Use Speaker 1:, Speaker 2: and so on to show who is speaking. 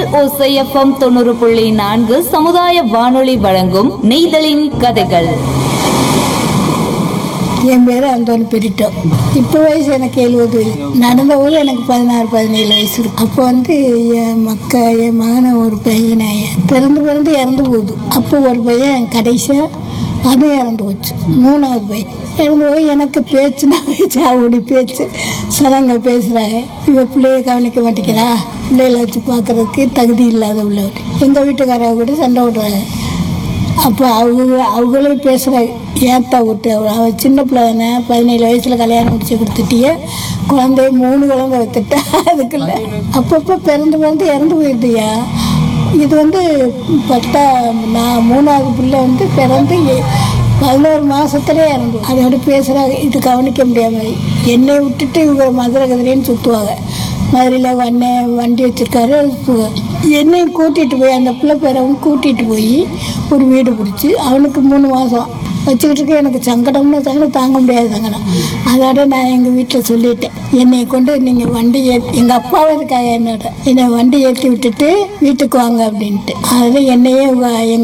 Speaker 1: ஓசைஎஃப்எம் தொண்ணூறு புள்ளி நான்கு சமுதாய வானொலி வழங்கும் நெய்தலின் கதைகள்
Speaker 2: என் பேர் அந்தோனி பெரிட்டோ இப்போ வயசு எனக்கு எழுபது வயசு நடந்த போது எனக்கு பதினாறு பதினேழு வயசு இருக்கும் அப்போ வந்து என் மக்க என் மகனை ஒரு பையனை பிறந்து பிறந்து இறந்து போகுது அப்போ ஒரு பையன் கடைசியாக அதுவும் இறந்து போச்சு மூணாவது பையன் இறந்து போய் எனக்கு பேச்சுனா பேச்சு அவருடைய பேச்சு சடங்க பேசுகிறாங்க இவ பிள்ளைய கவனிக்க மாட்டேங்கிறா பிள்ளைகளை வச்சு பார்க்குறதுக்கு தகுதி இல்லாத உள்ளவர் எங்கள் வீட்டுக்காரங்க கூட சண்டை விடுறாங்க அப்போ அவங்க அவங்களே பேசுகிறாங்க ஏத்தா விட்டு அவ அவ சின்ன பிள்ளை தானே பதினேழு வயசில் கல்யாணம் முடிச்சு கொடுத்துட்டியே குழந்தைய மூணு குழந்தை வைத்துட்டா அதுக்குள்ள அப்பப்போ பிறந்து பிறந்து இறந்து போயிடுதியா இது வந்து பத்தா நான் மூணாவது பிள்ளை வந்து பிறந்து எ- பதினோரு மாசத்துலயே இறந்து அதோட பேசுகிறாங்க இது கவனிக்க முடியாமல் என்னை விட்டுட்டு இவங்க மதுரை கதிரின்னு சுற்றுவாங்க மதுரையில் அண்ணன் வண்டி வச்சிருக்காரு சு- என்னையும் கூட்டிகிட்டு போய் அந்த பிள்ளை பேரவும் கூட்டிகிட்டு போய் ஒரு வீடு பிடிச்சி அவனுக்கு மூணு மாதம் வச்சுக்கிட்டு இருக்க எனக்கு சங்கடம்னு தாங்க தாங்க முடியாது சங்கடம் அதோட நான் எங்கள் வீட்டில் சொல்லிட்டேன் என்னை கொண்டு நீங்கள் வண்டி ஏ எங்கள் அப்பாவும் இருக்காங்க என்னோட என்னை வண்டி ஏற்றி விட்டுட்டு வீட்டுக்கு வாங்க அப்படின்ட்டு அதில் என்னையே எங்கள்